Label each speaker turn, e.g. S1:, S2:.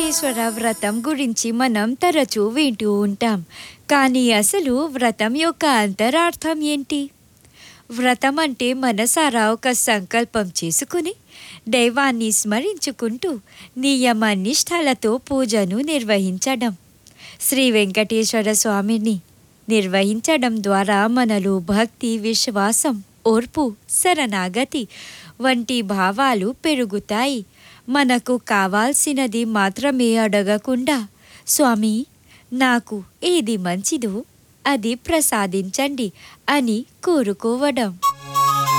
S1: వెంకటేశ్వర వ్రతం గురించి మనం తరచూ వింటూ ఉంటాం కానీ అసలు వ్రతం యొక్క అంతరార్థం ఏంటి వ్రతం అంటే మనసారా ఒక సంకల్పం చేసుకుని దైవాన్ని స్మరించుకుంటూ నియమ నిష్ఠలతో పూజను నిర్వహించడం శ్రీ వెంకటేశ్వర స్వామిని నిర్వహించడం ద్వారా మనలో భక్తి విశ్వాసం ఓర్పు శరణాగతి వంటి భావాలు పెరుగుతాయి మనకు కావాల్సినది మాత్రమే అడగకుండా స్వామి నాకు ఏది మంచిదో అది ప్రసాదించండి అని కోరుకోవడం